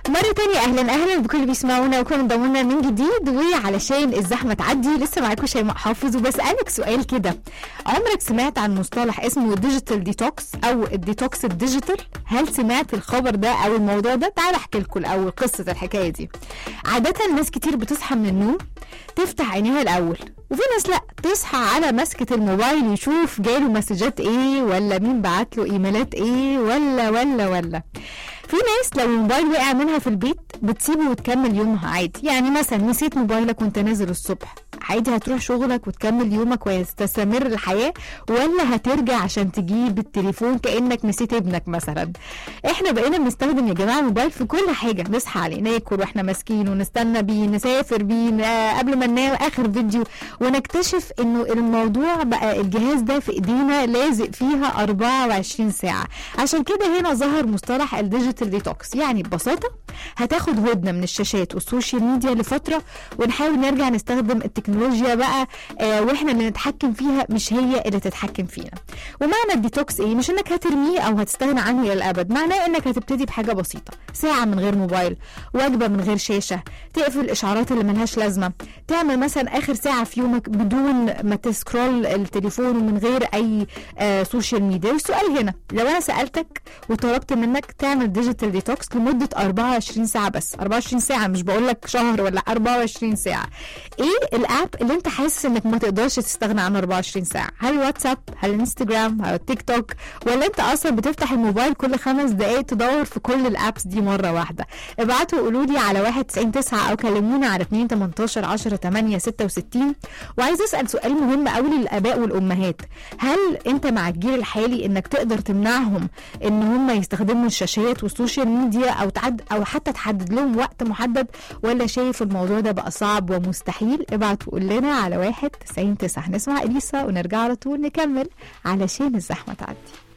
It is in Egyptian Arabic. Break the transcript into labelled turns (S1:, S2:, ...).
S1: مرة تانية أهلا أهلا بكل اللي بيسمعونا وكل انضمونا من جديد وعلشان الزحمة تعدي لسه معاكم شيماء حافظ وبسألك سؤال كده عمرك سمعت عن مصطلح اسمه ديجيتال ديتوكس أو الديتوكس الديجيتال؟ هل سمعت الخبر ده أو الموضوع ده؟ تعال أحكي لكم الأول قصة الحكاية دي. عادة ناس كتير بتصحى من النوم تفتح عينيها الأول وفي ناس لا تصحى على مسكة الموبايل يشوف جاله مسجات ايه ولا مين بعت له ايميلات ايه ولا ولا ولا في ناس لو الموبايل وقع منها في البيت بتسيبه وتكمل يومها عادي يعني مثلا نسيت موبايلك وانت نازل الصبح عادي هتروح شغلك وتكمل يومك وتستمر الحياة ولا هترجع عشان تجيب التليفون كأنك نسيت ابنك مثلا احنا بقينا بنستخدم يا جماعة الموبايل في كل حاجة نصحى عليه ناكل واحنا ماسكين ونستنى بيه نسافر بيه آه، قبل ما ننام اخر فيديو ونكتشف انه الموضوع بقى الجهاز ده في ايدينا لازق فيها 24 ساعة عشان كده هنا ظهر مصطلح الديجيتال ديتوكس يعني ببساطة هتاخد هدنة من الشاشات والسوشيال ميديا لفترة ونحاول نرجع نستخدم التكنولوجيا بقى آه واحنا اللي نتحكم فيها مش هي اللي تتحكم فينا ومعنى الديتوكس ايه مش انك هترميه او هتستغنى عنه الى الابد معناه انك هتبتدي بحاجة بسيطة ساعة من غير موبايل وجبة من غير شاشة تقفل الاشعارات اللي ملهاش لازمة تعمل مثلا اخر ساعة في يومك بدون ما تسكرول التليفون ومن غير اي آه سوشيال ميديا السؤال هنا لو انا سألتك وطلبت منك تعمل ديجيتال ديتوكس لمدة 24 ساعة بس 24 ساعة مش بقول لك شهر ولا 24 ساعة ايه الاب اللي انت حاسس انك ما تقدرش تستغنى عنه 24 ساعة هل واتساب هل انستجرام هل تيك توك ولا انت اصلا بتفتح الموبايل كل خمس دقايق تدور في كل الابس دي مرة واحدة ابعتوا قولوا لي على 199 او كلمونا على 2 18 10 8 66 وعايز اسال سؤال مهم قوي للاباء والامهات هل انت مع الجيل الحالي انك تقدر تمنعهم ان هم يستخدموا الشاشات والسوشيال ميديا او تعد او حتى تحدد لهم وقت محدد ولا شايف الموضوع ده بقى صعب ومستحيل ابعت وقول لنا على 1 90 9 نسمع اليسا ونرجع على طول نكمل علشان الزحمه تعدي